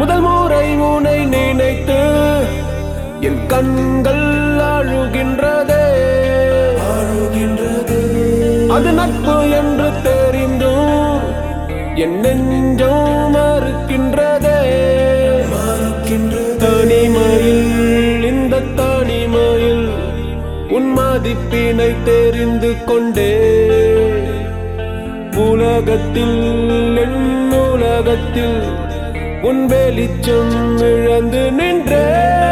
முதல் முறை உனை நினைத்து என் கண்கள் அழுகின்றதே அழுகின்றது அது நட்பு என்று தெரிந்தும் என் நெஞ்சம் மறுக்கின்றதே தனிமையில் இந்த தனிமையில் உன் மதிப்பினை தெரிந்து கொண்டே உலகத்தில் என் உலகத்தில் உன் வெளிச்சம் இழந்து நின்றே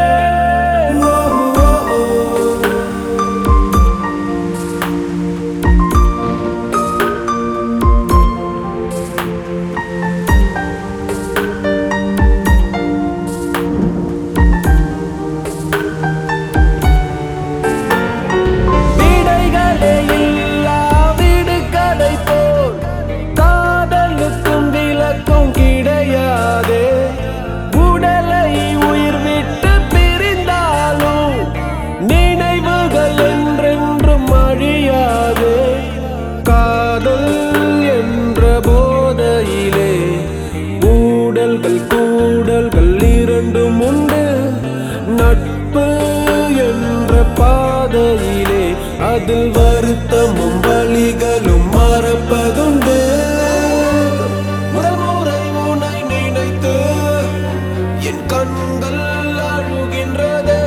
விடைகளே இல்லா விடுகதை போல் காதலுக்கும் விளக்கும் கிடையாதே உடலை உயிர் விட்டு பிரிந்தாலும் நினைவுகள் என்றென்றும் அழியாதே காதல் என்ற போதையிலே ஊடல்கள் கூடல்கள் இரண்டும் உண்டு நட்பு என்ற பாதையிலே அதில் வருத்தமும் வழிகளும் மறப்பதுண்டு முதல் முறை உன்னை நினைத்து என் கண்கள் அழுகின்றதே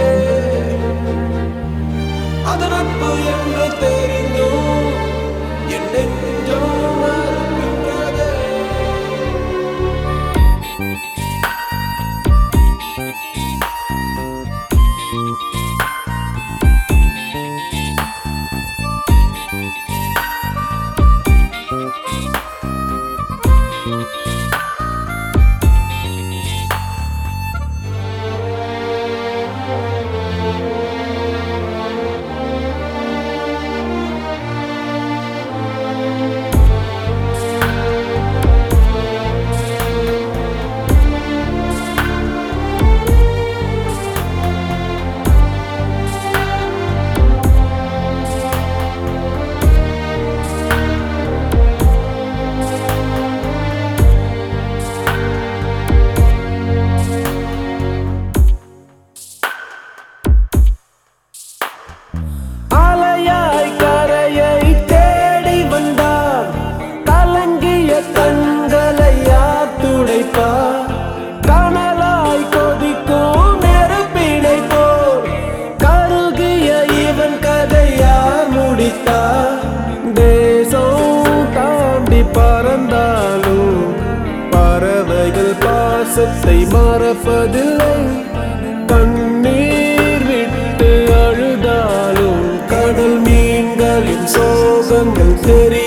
அது நட்பு என்று தெரிந்தும் என் நெஞ்சம் மறுக்கின்றதே அலையாய் கரையை தேடி வந்தார் கலங்கிய கண்களை யார் துடைப்பார் கனலாய் கொதிக்கும் நெருப்பினை போல் கருகிய இவன் கதை யார் முடித்தார் தேசம் தாண்டி பறந்தாலும் பறவைகள் பாசத்தை மறப்பதில்லை கண்ணீர் விட்டு அழுதாலும் கடல் மீன்களின் சோகங்கள் தெரிய